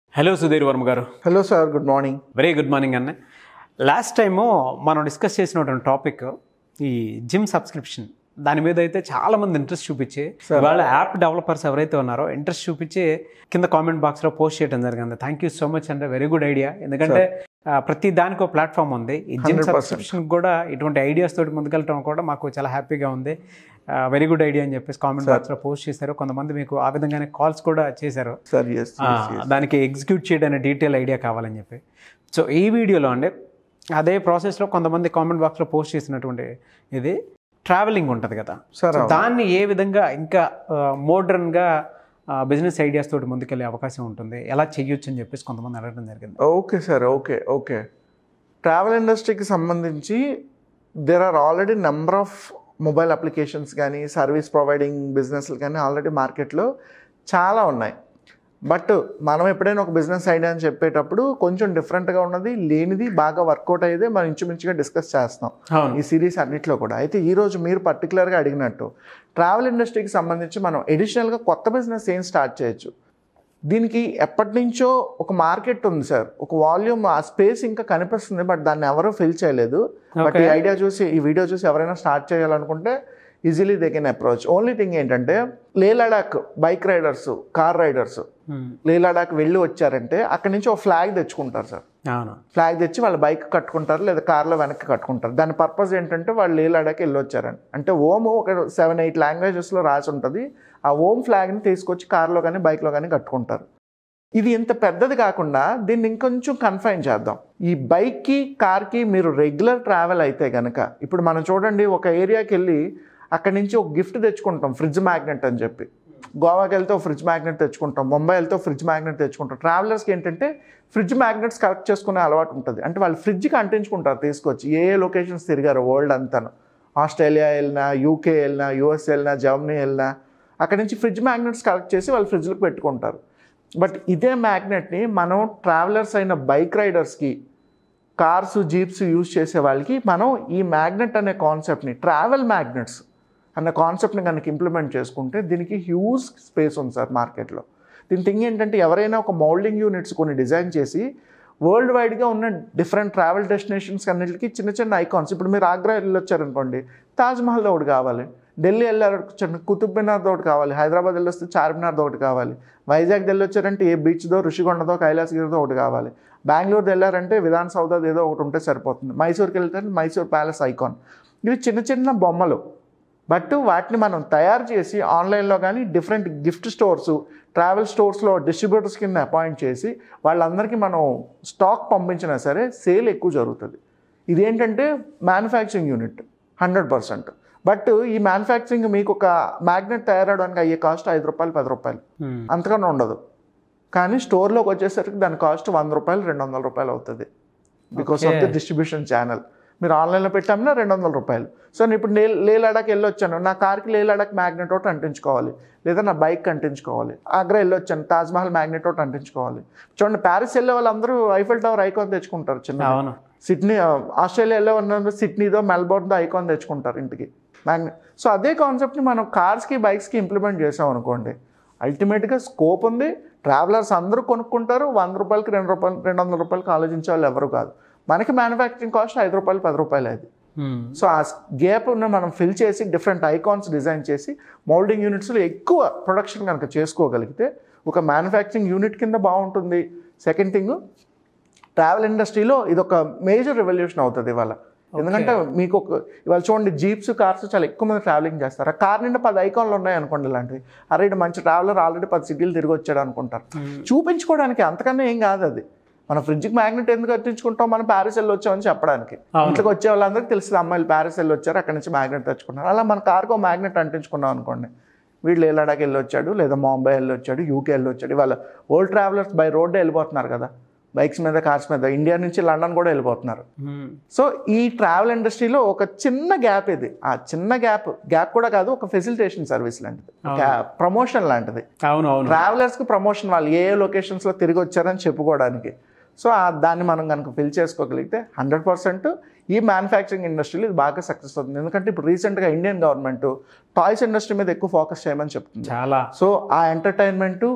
Hello Sudheer Varma garu hello sir good morning very good morning అన్న last time మనం discuss చేసినటువంటి topic ఈ జిమ్ సబ్స్క్రిప్షన్ దాని మీద అయితే చాలా మంది ఇంట్రెస్ట్ చూపించి వాళ్ళ యాప్ డెవలపర్స్ ఎవరైతే ఉన్నారో ఇంట్రెస్ట్ చూపించి కింద కామెంట్ బాక్స్లో పోస్ట్ చేయడం జరిగింది థ్యాంక్ యూ సో మచ్ అంటే వెరీ గుడ్ ఐడియా ఎందుకంటే ఆ, ప్రతి దానికి ఒక ప్లాట్ఫామ్ ఉంది ఈ జిమ్ 100%. సబ్స్క్రిప్షన్ కూడా ఇటువంటి ఐడియాస్ తోటి ముందుకెళ్ళడం కూడా మాకు చాలా హ్యాపీగా ఉంది వెరీ గుడ్ ఐడియా అని చెప్పేసి కామెంట్ బాక్స్లో పోస్ట్ చేశారు కొంతమంది మీకు ఆ విధంగానే కాల్స్ కూడా చేశారు సార్ ఎస్ ఆ, దానికి ఎగ్జిక్యూట్ చేయడానికి డీటెయిల్ ఐడియా కావాలని చెప్పి సో ఈ వీడియోలో అండి అదే ప్రాసెస్లో కొంతమంది కామెంట్ బాక్స్లో పోస్ట్ చేసినటువంటి ఇది ట్రావెలింగ్ ఉంటుంది కదా సార్ సో దాన్ని ఏ విధంగా ఇంకా మోడర్న్గా బిజినెస్ ఐడియాస్ తోటి ముందుకెళ్ళే అవకాశం ఉంటుంది ఎలా చెయ్యొచ్చు అని చెప్పేసి కొంతమంది అడగడం జరిగింది okay sir okay okay travel ఇండస్ట్రీకి సంబంధించి there are already number of mobile applications కానీ సర్వీస్ ప్రొవైడింగ్ బిజినెస్లు కానీ ఆల్రెడీ మార్కెట్లో చాలా ఉన్నాయి బట్ మనం ఎప్పుడైనా ఒక బిజినెస్ ఐడియా అని చెప్పేటప్పుడు కొంచెం డిఫరెంట్గా ఉన్నది లేనిది బాగా వర్కౌట్ అయ్యేదే మనం ఇంచుమించుగా డిస్కస్ చేస్తాం అవును ఈ సిరీస్ అన్నిట్లో కూడా అయితే ఈరోజు మీరు పర్టికులర్గా అడిగినట్టు ట్రావెల్ ఇండస్ట్రీకి సంబంధించి మనం ఎడిషనల్గా కొత్త బిజినెస్ ఏం స్టార్ట్ చేయొచ్చు దీనికి ఎప్పటి నుంచో ఒక మార్కెట్ ఉంది సార్ ఒక వాల్యూమ్ ఆ స్పేస్ ఇంకా కనిపిస్తుంది బట్ దాన్ని ఎవరూ ఫిల్ చేయలేదు బట్ ఈ Okay. ఐడియా చూసి ఈ వీడియో చూసి ఎవరైనా స్టార్ట్ చేయాలనుకుంటే easily they can approach only thing ఏంటంటే Leh Ladakh bike riders car riders Hmm. Leh Ladakh వెళ్ళి వచ్చారంటే అక్కడి నుంచి ఒక ఫ్లాగ్ తెచ్చుకుంటారు సార్ అవును ఫ్లాగ్ తెచ్చి వాళ్ళ బైక్ కట్టుకుంటారు లేదా కార్లో వెనక్కి కట్టుకుంటారు దాని పర్పస్ ఏంటంటే వాళ్ళు లే లడాక్ వెళ్ళి వచ్చారని అంటే ఓమ్ ఒక సెవెన్ ఎయిట్ లాంగ్వేజెస్లో రాసి ఉంటుంది ఆ ఓమ్ ఫ్లాగ్ని తీసుకొచ్చి కార్లో కానీ బైక్లో కానీ కట్టుకుంటారు ఇది ఇంత పెద్దది కాకుండా దీన్ని ఇంకొంచెం కన్ఫైన్ చేద్దాం ఈ బైక్కి కార్కి మీరు రెగ్యులర్ ట్రావెల్ అయితే కనుక ఇప్పుడు మనం చూడండి ఒక ఏరియాకి వెళ్ళి అక్కడి నుంచి ఒక గిఫ్ట్ తెచ్చుకుంటాం ఫ్రిడ్జ్ మ్యాగ్నెట్ అని చెప్పి గోవాకి వెళ్తే ఒక ఫ్రిడ్జ్ మ్యాగ్నెట్ తెచ్చుకుంటాం ముంబై వెళ్తే ఒక ఫ్రిడ్జ్ మ్యాగ్నెట్ తెచ్చుకుంటాం ట్రావెలర్స్కి ఏంటంటే ఫ్రిడ్జ్ మ్యాగ్నెట్స్ కలెక్ట్ చేసుకునే అలవాటు ఉంటుంది అంటే వాళ్ళు ఫ్రిడ్జ్కి అంటించుకుంటారు తీసుకొచ్చి ఏ ఏ లొకేషన్స్ తిరిగారు వరల్డ్ అంతాను ఆస్ట్రేలియా వెళ్ళినా యూకే వెళ్ళినా యూఎస్ వెళ్ళినా జర్మనీ వెళ్ళినా అక్కడి నుంచి ఫ్రిడ్జ్ మ్యాగ్నెట్స్ కలెక్ట్ చేసి వాళ్ళు ఫ్రిడ్జ్లకు పెట్టుకుంటారు బట్ ఇదే మ్యాగ్నెట్ని మనం ట్రావెలర్స్ అయిన బైక్ రైడర్స్కి కార్స్ జీప్స్ యూజ్ చేసే వాళ్ళకి మనం ఈ మ్యాగ్నెట్ అనే కాన్సెప్ట్ని ట్రావెల్ మ్యాగ్నెట్స్ అన్న కాన్సెప్ట్ని కనుక ఇంప్లిమెంట్ చేసుకుంటే దీనికి హ్యూజ్ స్పేస్ ఉంది సార్ మార్కెట్లో దీని థింగ్ ఏంటంటే ఎవరైనా ఒక మౌల్డింగ్ యూనిట్స్ కొన్ని డిజైన్ చేసి వరల్డ్ వైడ్గా ఉన్న డిఫరెంట్ ట్రావెల్ డెస్టినేషన్స్ అన్నిటికీ చిన్న చిన్న ఐకాన్స్ ఇప్పుడు మీరు ఆగ్రా వెళ్ళొచ్చారనుకోండి తాజ్మహల్ ఒకటి కావాలి ఢిల్లీ వెళ్ళారు చిన్న కుతుబ్ మినార్ ఒకటి కావాలి హైదరాబాద్ వెళ్ళొస్తే చార్మినార్ ఒకటి కావాలి వైజాగ్ వెళ్ళొచ్చారంటే ఏ బీచ్దో ఋషికొండదో కైలాసగిరిదో ఒకటి కావాలి బెంగళూరు వెళ్ళారంటే విధాన్ సౌదాది ఏదో ఒకటి ఉంటే సరిపోతుంది మైసూర్కి వెళ్తే మైసూర్ ప్యాలెస్ ఐకాన్ ఇవి చిన్న చిన్న బొమ్మలు బట్ వాటిని మనం తయారు చేసి ఆన్లైన్లో కానీ డిఫరెంట్ గిఫ్ట్ స్టోర్స్ ట్రావెల్ స్టోర్స్లో డిస్ట్రిబ్యూటర్స్ కింద అపాయింట్ చేసి వాళ్ళందరికీ మనం స్టాక్ పంపించినా సరే సేల్ ఎక్కువ జరుగుతుంది ఇదేంటంటే manufacturing unit hundred percent but ఈ మ్యానుఫ్యాక్చరింగ్ మీకు ఒక మ్యాగ్నెట్ తయారవడానికి అయ్యే కాస్ట్ ఐదు రూపాయలు పది రూపాయలు Hmm. అంతకన్నా ఉండదు కానీ స్టోర్లోకి వచ్చేసరికి దాని కాస్ట్ వంద రూపాయలు రెండు వందల రూపాయలు అవుతుంది because of the Okay. Distribution channel మీరు ఆన్లైన్లో పెట్టామన్నా రెండు వందల రూపాయలు సో నేను ఇప్పుడు నే లే లడాక్ వెళ్ళొచ్చాను నా కార్కి లే లడాక్ మ్యాగ్నెట్ ఒకటి అంటించుకోవాలి లేదా నా బైక్ అంటించుకోవాలి ఆగ్రా వెళ్ళొచ్చాను తాజ్మహల్ మ్యాగ్నెట్ ఒకటి అంటించుకోవాలి చూడండి ప్యారిస్ వెళ్ళే వాళ్ళందరూ ఐఫిల్ టవర్ ఐకాన్ తెచ్చుకుంటారు చిన్న అవును సిడ్నీ ఆ, ఆస్ట్రేలియా వెళ్ళే ఉన్న సిడ్నీదో మెల్బోర్న్దో ఐకాన్ తెచ్చుకుంటారు ఇంటికి మ్యాగ్నెట్ సో అదే కాన్సెప్ట్ని మనం కార్స్కి బైక్స్కి ఇంప్లిమెంట్ చేసాం అనుకోండి అల్టిమేట్గా స్కోప్ ఉంది ట్రావెలర్స్ అందరూ కొనుక్కుంటారు వంద రూపాయలకి రెండు రూపాయలు రెండు వందల రూపాయలకి ఆలోచించే వాళ్ళు ఎవరు కాదు మనకి మ్యానుఫ్యాక్చరింగ్ కాస్ట్ ఐదు రూపాయలు పది రూపాయలు అది Hmm. సో ఆ గ్యాప్ను మనం ఫిల్ చేసి డిఫరెంట్ ఐకాన్స్ డిజైన్ చేసి మౌల్డింగ్ యూనిట్స్లో ఎక్కువ ప్రొడక్షన్ కనుక చేసుకోగలిగితే ఒక మ్యానుఫ్యాక్చరింగ్ యూనిట్ కింద బాగుంటుంది సెకండ్ థింగ్ ట్రావెల్ ఇండస్ట్రీలో ఇది ఒక మేజర్ రెవల్యూషన్ అవుతుంది ఇవాళ ఎందుకంటే మీకు ఒక ఇవాళ చూడండి జీప్స్ కార్స్ చాలా ఎక్కువ మంది ట్రావెలింగ్ చేస్తారు ఆ కార్ నిండా పది ఐకాన్లు ఉన్నాయి అనుకోండి ఇలాంటివి అరే ఇటు మంచి ట్రావెలర్ ఆల్రెడీ పది సిటీలు తిరిగి వచ్చాడు అనుకుంటారు చూపించుకోవడానికి అంతకన్నా ఏం కాదు అది మన ఫ్రిడ్జ్కి మ్యాగ్నెట్ ఎందుకు కట్టించుకుంటాం మనం ప్యారిస్ వెళ్ళి వచ్చామని చెప్పడానికి అవును. ఇంట్లోకి వచ్చే వాళ్ళందరికీ తెలిసింది అమ్మాయిలు ప్యారిస్ వెళ్ళి వచ్చారు అక్కడ నుంచి మ్యాగ్నెట్ తెచ్చుకున్నారు అలా మన కార్కో మ్యాగ్నెట్ అంటించుకున్నాం అనుకోండి వీళ్ళు ఏ లడాక్ వెళ్ళి వచ్చాడు లేదా బాంబే వెళ్ళి వచ్చాడు యూకే వెళ్ళి వచ్చాడు ఇవాళ ఓల్డ్ ట్రావెలర్స్ బై రోడ్డే వెళ్ళిపోతున్నారు కదా బైక్స్ మీద కార్స్ మీద ఇండియా నుంచి లండన్ కూడా వెళ్ళిపోతున్నారు Hmm. సో ఈ ట్రావెల్ ఇండస్ట్రీలో ఒక చిన్న గ్యాప్ ఇది ఆ చిన్న గ్యాప్ గ్యాప్ కూడా కాదు ఒక ఫెసిలిటేషన్ సర్వీస్ లాంటిది ప్రమోషన్ లాంటిది అవును అవును ట్రావెలర్స్కి ప్రమోషన్ వాళ్ళు ఏ ఏ లొకేషన్స్లో తిరిగి వచ్చారని చెప్పుకోవడానికి సో ఆ దాన్ని మనం కనుక ఫిల్ చేసుకోగలిగితే హండ్రెడ్ పర్సెంట్ ఈ మ్యానుఫ్యాక్చరింగ్ ఇండస్ట్రీలో ఇది బాగా సక్సెస్ అవుతుంది ఎందుకంటే ఇప్పుడు రీసెంట్గా ఇండియన్ గవర్నమెంట్ టాయ్స్ ఇండస్ట్రీ మీద ఎక్కువ ఫోకస్ చేయమని చెప్తుంది చాలా సో ఆ ఎంటర్టైన్మెంట్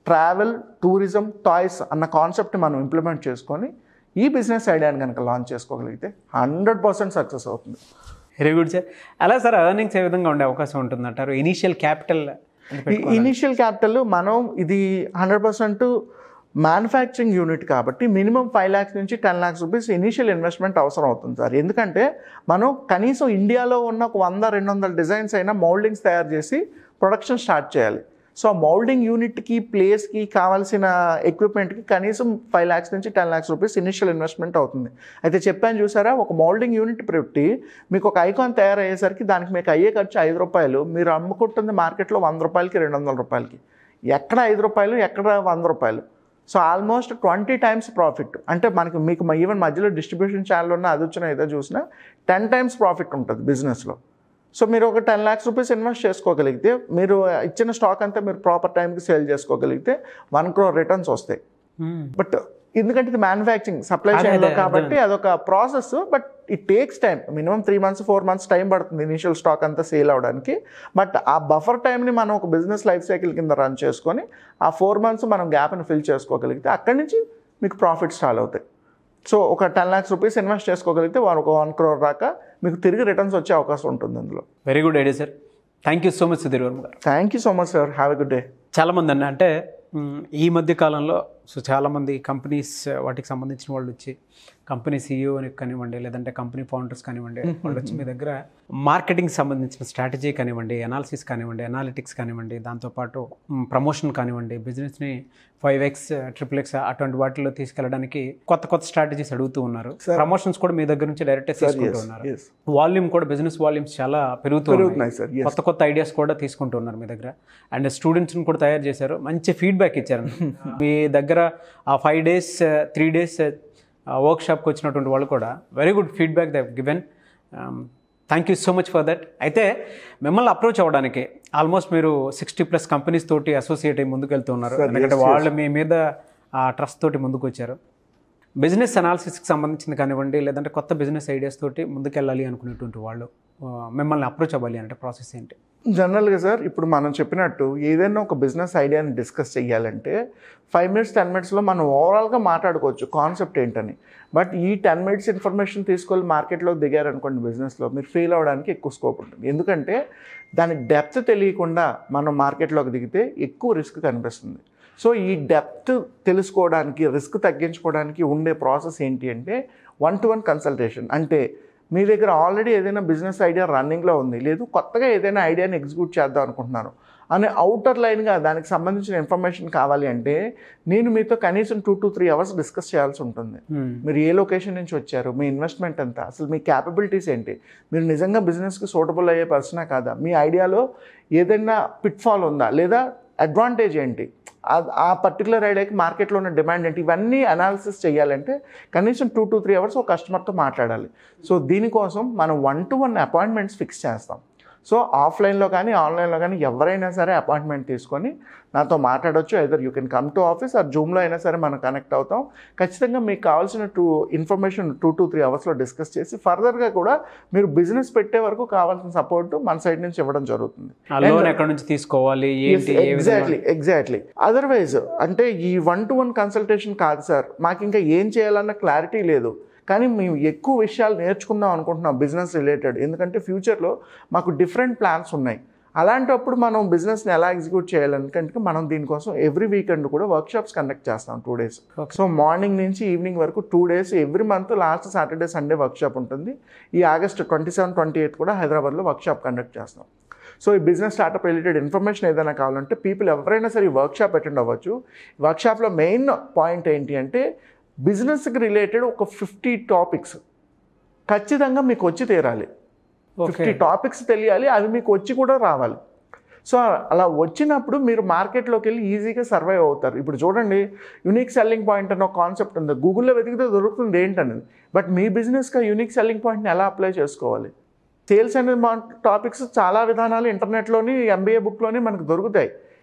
ట్రావెల్ టూరిజం టాయ్స్ అన్న కాన్సెప్ట్ని మనం ఇంప్లిమెంట్ చేసుకొని ఈ బిజినెస్ ఐడియాని కనుక లాంచ్ చేసుకోగలిగితే హండ్రెడ్ పర్సెంట్ సక్సెస్ అవుతుంది వెరీ గుడ్ సార్ అలా సార్ ఎర్నింగ్స్ ఏ విధంగా ఉండే అవకాశం ఉంటుందంటారు ఇనీషియల్ క్యాపిటల్ ఇనిషియల్ క్యాపిటల్ మనం ఇది హండ్రెడ్ పర్సెంట్ మ్యానుఫ్యాక్చరింగ్ యూనిట్ కాబట్టి మినిమం ఫైవ్ ల్యాక్స్ నుంచి ten lakhs rupees initial investment అవసరం అవుతుంది సార్ ఎందుకంటే మనం కనీసం ఇండియాలో ఉన్న ఒక వంద రెండు వందల డిజైన్స్ అయినా మౌల్డింగ్స్ తయారు చేసి ప్రొడక్షన్ స్టార్ట్ చేయాలి సో మౌల్డింగ్ యూనిట్కి ప్లేస్కి కావాల్సిన ఎక్విప్మెంట్కి కనీసం ఫైవ్ ల్యాక్స్ నుంచి ten lakhs rupees initial investment అవుతుంది అయితే చెప్పాను చూసారా ఒక మౌల్డింగ్ యూనిట్ పెట్టి మీకు ఒక ఐకాన్ తయారయ్యేసరికి దానికి మీకు అయ్యే ఖర్చు ఐదు రూపాయలు మీరు అమ్ముకుంటుంది మార్కెట్లో వంద రూపాయలకి రెండు వందల రూపాయలకి ఎక్కడ ఐదు రూపాయలు ఎక్కడ వంద రూపాయలు so almost twenty times profit అంటే మనకి మీకు ఈవెన్ మధ్యలో డిస్ట్రిబ్యూషన్ ఛానల్ ఉన్న అది వచ్చినా ఏదో చూసినా టెన్ టైమ్స్ ప్రాఫిట్ ఉంటుంది బిజినెస్లో సో మీరు ఒక టెన్ ల్యాక్స్ రూపీస్ ఇన్వెస్ట్ చేసుకోగలిగితే మీరు ఇచ్చిన స్టాక్ అంతా మీరు ప్రాపర్ టైంకి సేల్ చేసుకోగలిగితే వన్ క్రోర్ రిటర్న్స్ వస్తాయి బట్ ఎందుకంటే ఇది మ్యానుఫ్యాక్చరింగ్ సప్లై అదే, చైన్లో అదే, కాబట్టి అదొక process but it takes time minimum three months four months time పడుతుంది ఇనిషియల్ స్టాక్ అంతా సేల్ అవడానికి బట్ ఆ బఫర్ టైంని మనం ఒక బిజినెస్ లైఫ్ సైకిల్ కింద రన్ చేసుకొని ఆ ఫోర్ మంత్స్ మనం గ్యాప్ని ఫిల్ చేసుకోగలిగితే అక్కడి నుంచి మీకు ప్రాఫిట్ స్టార్ట్ అవుతాయి సో ఒక టెన్ ల్యాక్స్ రూపీస్ ఇన్వెస్ట్ చేసుకోగలిగితే వారు ఒక వన్ క్రోర్ దాకా మీకు తిరిగి రిటర్న్స్ వచ్చే అవకాశం ఉంటుంది అందులో very good idea sir thank you so much Sudheer Varma garu thank you so much sir have a good day చాలామంది అండి అంటే మ్, ఈ మధ్య కాలంలో సో చాలామంది కంపెనీస్ వాటికి సంబంధించిన వాళ్ళు వచ్చి కంపెనీ సీఈఓని కానివ్వండి లేదంటే కంపెనీ ఫౌండర్స్ కానివ్వండి వాళ్ళు వచ్చి మీ దగ్గర మార్కెటింగ్ సంబంధించిన స్ట్రాటజీ కానివ్వండి అనాలిసిస్ కానివ్వండి అనాలిటిక్స్ కానివ్వండి దాంతోపాటు ప్రమోషన్ కానివ్వండి బిజినెస్ని ఫైవ్ ఎక్స్ ట్రిపుల్ ఎక్స్ అటువంటి వాటిలో తీసుకెళ్ళడానికి కొత్త కొత్త స్ట్రాటజీస్ అడుగుతూ ఉన్నారు ప్రమోషన్స్ కూడా మీ దగ్గర నుంచి డైరెక్ట్ తీసుకుంటూ ఉన్నారు yes. వాల్యూమ్ కూడా బిజినెస్ వాల్యూమ్స్ చాలా పెరుగుతూ పెరుగుతున్నాయి ఉన్నాయి సార్ yes. కొత్త కొత్త ఐడియాస్ కూడా తీసుకుంటున్నారు మీ దగ్గర అండ్ స్టూడెంట్స్ని కూడా తయారు చేశారు మంచి ఫీడ్బ్యాక్ ఇచ్చారు మీ దగ్గర ఆ ఫైవ్ డేస్ త్రీ డేస్ వర్క్ షాప్కి వచ్చినటువంటి వాళ్ళు కూడా very good feedback they given thank you so much for that అయితే మిమ్మల్ని అప్రోచ్ అవ్వడానికి ఆల్మోస్ట్ మీరు సిక్స్టీ ప్లస్ కంపెనీస్ తోటి అసోసియేట్ అయ్యి ముందుకు వెళ్తూ ఉన్నారు ఎందుకంటే వాళ్ళు మీ మీద ఆ ట్రస్ట్ తోటి ముందుకు వచ్చారు బిజినెస్ అనాలిసిస్కి సంబంధించింది కానివ్వండి లేదంటే కొత్త బిజినెస్ ఐడియాస్ తోటి ముందుకెళ్ళాలి అనుకునేటువంటి వాళ్ళు ఆ, మిమ్మల్ని అప్రోచ్ అవ్వాలి అంటే ప్రాసెస్ ఏంటి జనరల్గా సార్ ఇప్పుడు మనం చెప్పినట్టు ఏదైనా ఒక బిజినెస్ ఐడియాని డిస్కస్ చేయాలంటే ఫైవ్ మినిట్స్ టెన్ మినిట్స్లో మనం ఓవరాల్గా మాట్లాడుకోవచ్చు కాన్సెప్ట్ ఏంటని బట్ ఈ టెన్ మినిట్స్ ఇన్ఫర్మేషన్ తీసుకొని మార్కెట్లో దిగారనుకోండి బిజినెస్లో మీరు ఫెయిల్ అవ్వడానికి ఎక్కువ స్కోప్ ఉంటుంది ఎందుకంటే దాని డెప్త్ తెలియకుండా మనం మార్కెట్లోకి దిగితే ఎక్కువ రిస్క్ కనిపిస్తుంది సో ఈ డెప్త్ తెలుసుకోవడానికి రిస్క్ తగ్గించుకోవడానికి ఉండే ప్రాసెస్ ఏంటి అంటే వన్ టు వన్ కన్సల్టేషన్ అంటే మీ దగ్గర ఆల్రెడీ ఏదైనా బిజినెస్ ఐడియా రన్నింగ్లో ఉంది లేదు కొత్తగా ఏదైనా ఐడియాని ఎగ్జిక్యూట్ చేద్దాం అనుకుంటున్నారు అనే అవుటర్ లైన్గా దానికి సంబంధించిన ఇన్ఫర్మేషన్ కావాలి అంటే నేను మీతో కనీసం two to three hours discuss చేయాల్సి ఉంటుంది మీరు ఏ లొకేషన్ నుంచి వచ్చారు మీ ఇన్వెస్ట్మెంట్ ఎంత అసలు మీ క్యాపబిలిటీస్ ఏంటి మీరు నిజంగా బిజినెస్కి సూటబుల్ అయ్యే పర్సనా కాదా మీ ఐడియాలో ఏదైనా పిట్ఫాల్ ఉందా లేదా అడ్వాంటేజ్ ఏంటి ఆ- ఆ పర్టికులర్ ఐడియాకి మార్కెట్లో ఉన్న డిమాండ్ ఏంటి ఇవన్నీ అనాలిసిస్ చేయాలంటే కనీసం టూ టు త్రీ అవర్స్ ఒక కస్టమర్తో మాట్లాడాలి సో దీనికోసం మనం one to one appointments fix చేస్తాం సో ఆఫ్లైన్లో కానీ ఆన్లైన్లో కానీ ఎవరైనా సరే అపాయింట్మెంట్ తీసుకొని నాతో మాట్లాడొచ్చు either you can come to office or జూమ్లో అయినా సరే మనం కనెక్ట్ అవుతాం ఖచ్చితంగా మీకు కావాల్సిన two information two to three అవర్స్లో డిస్కస్ చేసి ఫర్దర్గా కూడా మీరు బిజినెస్ పెట్టే వరకు కావాల్సిన సపోర్ట్ మన సైడ్ నుంచి ఇవ్వడం జరుగుతుంది ఆ లోన్ ఎక్కడి నుంచి తీసుకోవాలి ఏంటి ఏ విధంగా ఎగ్జాక్ట్లీ ఎగ్జాక్ట్లీ అదర్వైజ్ అంటే ఈ వన్ టు వన్ కన్సల్టేషన్ కాదు సార్ మాకు ఇంకా ఏం చేయాలన్న క్లారిటీ లేదు కానీ మేము ఎక్కువ విషయాలు నేర్చుకుందాం అనుకుంటున్నాం బిజినెస్ రిలేటెడ్ ఎందుకంటే ఫ్యూచర్లో మాకు డిఫరెంట్ ప్లాన్స్ ఉన్నాయి అలాంటప్పుడు మనం బిజినెస్ని ఎలా ఎగ్జిక్యూట్ చేయాలనుకంటే మనం దీనికోసం ఎవ్రీ వీకెండ్ కూడా వర్క్షాప్స్ కండక్ట్ చేస్తాం two days Okay. So morning నుంచి ఈవినింగ్ వరకు two days every month last Saturday Sunday workshop ఉంటుంది ఈ August twenty seven twenty eighth కూడా హైదరాబాద్లో వర్క్షాప్ కండక్ట్ చేస్తాం సో ఈ బిజినెస్ స్టార్టప్ రిలేటెడ్ ఇన్ఫర్మేషన్ ఏదైనా కావాలంటే పీపుల్ ఎవరైనా సరే ఈ వర్క్షాప్ అటెండ్ అవ్వచ్చు వర్క్షాప్లో మెయిన్ పాయింట్ ఏంటి అంటే బిజినెస్కి రిలేటెడ్ ఒక ఫిఫ్టీ టాపిక్స్ ఖచ్చితంగా మీకు వచ్చి తీరాలి ఓకే ఫిఫ్టీ టాపిక్స్ తెలియాలి అవి మీకు వచ్చి కూడా రావాలి సో అలా వచ్చినప్పుడు మీరు మార్కెట్లోకి వెళ్ళి ఈజీగా సర్వైవ్ అవుతారు ఇప్పుడు చూడండి యూనిక్ సెల్లింగ్ పాయింట్ అనే ఒక కాన్సెప్ట్ ఉంది గూగుల్లో వెతికితే దొరుకుతుంది ఏంటనేది బట్ మీ బిజినెస్గా యూనిక్ సెల్లింగ్ పాయింట్ని ఎలా అప్లై చేసుకోవాలి సేల్స్ అనే మా టాపిక్స్ చాలా విధానాలు ఇంటర్నెట్లోని ఎంబీఏ బుక్లోని మనకు దొరుకుతాయి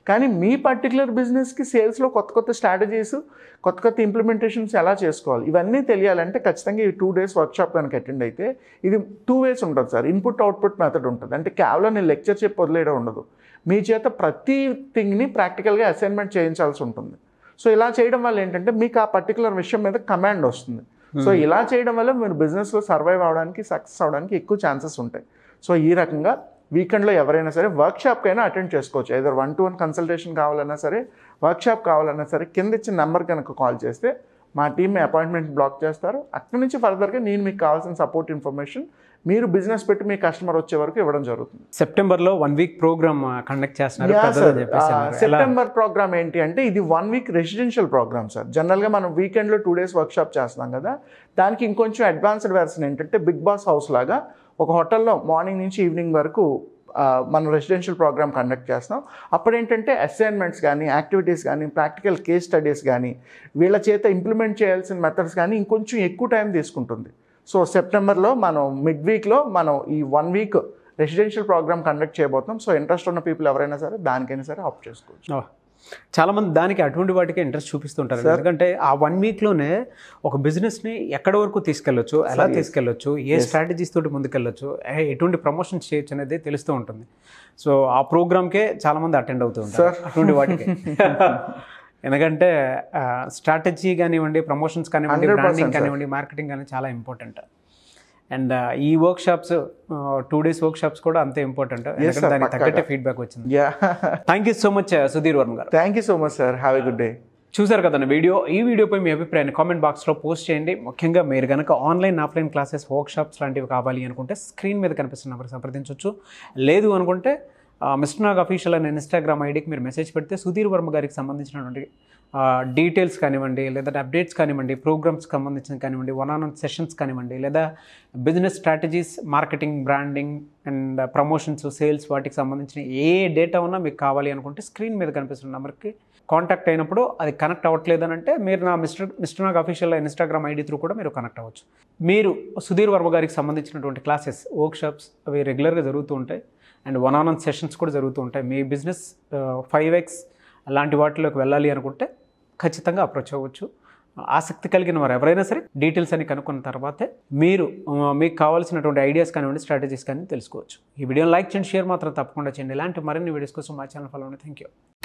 కానీ మీ పర్టికులర్ బిజినెస్కి సేల్స్లో కొత్త కొత్త స్ట్రాటజీస్ కొత్త కొత్త ఇంప్లిమెంటేషన్స్ ఎలా చేసుకోవాలి ఇవన్నీ తెలియాలంటే ఖచ్చితంగా ఈ టూ డేస్ వర్క్షాప్ కనుక అటెండ్ అయితే ఇది టూ వేస్ ఉంటుంది సార్ ఇన్పుట్ అవుట్పుట్ మెథడ్ ఉంటుంది అంటే కేవలం నేను లెక్చర్ చెప్పి వదిలేయడం ఉండదు మీ చేత ప్రతి థింగ్ని ప్రాక్టికల్గా అసైన్మెంట్ చేయించాల్సి ఉంటుంది సో ఇలా చేయడం వల్ల ఏంటంటే మీకు ఆ పర్టికులర్ విషయం మీద కమాండ్ వస్తుంది సో ఇలా చేయడం వల్ల మీరు బిజినెస్లో సర్వైవ్ అవడానికి సక్సెస్ అవడానికి ఎక్కువ ఛాన్సెస్ ఉంటాయి సో ఈ రకంగా వీకెండ్లో ఎవరైనా సరే వర్క్షాప్కైనా అటెండ్ చేసుకోవచ్చు ఏదో వన్ టు వన్ కన్సల్టేషన్ కావాలన్నా సరే వర్క్షాప్ కావాలన్నా సరే కింద ఇచ్చిన నెంబర్ కనుక కాల్ చేస్తే మా టీమ్ అపాయింట్మెంట్ బ్లాక్ చేస్తారు అక్కడి నుంచి ఫర్దర్గా నేను మీకు కావాల్సిన సపోర్ట్ ఇన్ఫర్మేషన్ మీరు బిజినెస్ పెట్టి మీ కస్టమర్ వచ్చే వరకు ఇవ్వడం జరుగుతుంది సెప్టెంబర్లో వన్ వీక్ ప్రోగ్రామ్ కండక్ట్ చేస్తున్నారు Yeah, పెద్దగా sir. చెప్పేసి ఆ, అన్నారు. ఎలా సెప్టెంబర్ ప్రోగ్రామ్ ఏంటి అంటే ఇది one week residential program sir జనరల్గా మనం వీకెండ్లో టూ డేస్ వర్క్షాప్ చేస్తున్నాం కదా దానికి ఇంకొంచెం అడ్వాన్స్డ్ వెర్షన్ ఏంటంటే బిగ్ బాస్ హౌస్ లాగా ఒక హోటల్లో మార్నింగ్ నుంచి ఈవినింగ్ వరకు ఆ, మనం రెసిడెన్షియల్ ప్రోగ్రామ్ కండక్ట్ చేస్తాం అప్పుడు ఏంటంటే అసైన్మెంట్స్ కానీ యాక్టివిటీస్ కానీ ప్రాక్టికల్ కేస్ స్టడీస్ కానీ వీళ్ళ చేత ఇంప్లిమెంట్ చేయాల్సిన మెథడ్స్ కానీ ఇంకొంచెం ఎక్కువ టైం తీసుకుంటుంది సో సెప్టెంబర్లో మనం మిడ్ వీక్లో మనం ఈ one week residential program conduct చేయబోతున్నాం సో ఇంట్రెస్ట్ ఉన్న పీపుల్ ఎవరైనా సరే దానికైనా సరే ఆప్ట్ చేసుకోవచ్చు ఓ. చాలా మంది దానికి అటువంటి వాటికి ఇంట్రెస్ట్ చూపిస్తుంటారు ఎందుకంటే ఆ వన్ వీక్లోనే ఒక బిజినెస్ని ఎక్కడి వరకు తీసుకెళ్ళొచ్చు ఎలా తీసుకెళ్ళొచ్చు ఏ స్ట్రాటజీస్ తోటి ముందుకెళ్ళొచ్చు ఏ- ఎటువంటి ప్రమోషన్స్ చేయొచ్చు అనేది తెలుస్తూ ఉంటుంది సో ఆ ప్రోగ్రామ్కే చాలా మంది అటెండ్ అవుతూ ఉంటారు అటువంటి వాటికి ఎందుకంటే స్ట్రాటజీ కానివ్వండి ప్రమోషన్స్ కానివ్వండి 100% బ్రాండింగ్ sir. కానివ్వండి మార్కెటింగ్ కానీ చాలా ఇంపార్టెంట్ అండ్ ఈ workshops two days workshops కూడా అంతే ఇంపార్టెంట్ ఎందుకంటే sir, దానికి తగ్గట్టే పక్కాగా. ఫీడ్బ్యాక్ వచ్చింది yeah thank you so much Sudheer Varma garu thank you so much sir have a good day చూసారు కదండి వీడియో ఈ వీడియోపై మీ అభిప్రాయాన్ని కామెంట్ బాక్స్లో పోస్ట్ చేయండి ముఖ్యంగా మీరు కనుక ఆన్లైన్ ఆఫ్లైన్ క్లాసెస్ వర్క్షాప్స్ లాంటివి కావాలి అనుకుంటే స్క్రీన్ మీద కనిపిస్తున్న నెంబర్కి సంప్రదించవచ్చు లేదు అనుకుంటే మిస్టర్ నాగ్ అఫీషియల్ అనే ఇన్స్టాగ్రామ్ ఐడికి మీరు మెసేజ్ పెడితే సుధీర్ వర్మ గారికి సంబంధించినటువంటి డీటెయిల్స్ కానివ్వండి లేదా అప్డేట్స్ కానివ్వండి ప్రోగ్రామ్స్ సంబంధించిన కానివ్వండి వన్ ఆన్ వన్ సెషన్స్ కానివ్వండి లేదా business strategies marketing branding and promotions sales వాటికి సంబంధించిన ఏ డేటా ఉన్నా మీకు కావాలి అనుకుంటే స్క్రీన్ మీద కనిపిస్తున్న నెంబర్కి కాంటాక్ట్ అయినప్పుడు అది కనెక్ట్ అవ్వట్లేదు అని అంటే మీరు నా mister mister Nag official Instagram ID through కూడా మీరు కనెక్ట్ అవ్వచ్చు మీరు సుధీర్ వర్మ గారికి సంబంధించినటువంటి క్లాసెస్ వర్క్షాప్స్ అవి రెగ్యులర్గా జరుగుతూ ఉంటాయి and one on one sessions కూడా జరుగుతూ ఉంటాయి మీ బిజినెస్ ఫైవ్ ఎక్స్ అలాంటి వాటిలోకి వెళ్ళాలి అనుకుంటే ఖచ్చితంగా అప్రోచ్ అవ్వచ్చు ఆసక్తి కలిగిన వారు ఎవరైనా సరే డీటెయిల్స్ అని కనుక్కున్న తర్వాతే మీరు ఆ, మీకు కావాల్సినటువంటి ఐడియాస్ కానివ్వండి స్ట్రాటజీస్ కానీ తెలుసుకోవచ్చు ఈ వీడియోని లైక్ చేయండి షేర్ మాత్రం తప్పకుండా చేయండి ఇలాంటి మరిన్ని వీడియోస్ కోసం మా ఛానల్ ఫాలో థ్యాంక్ యూ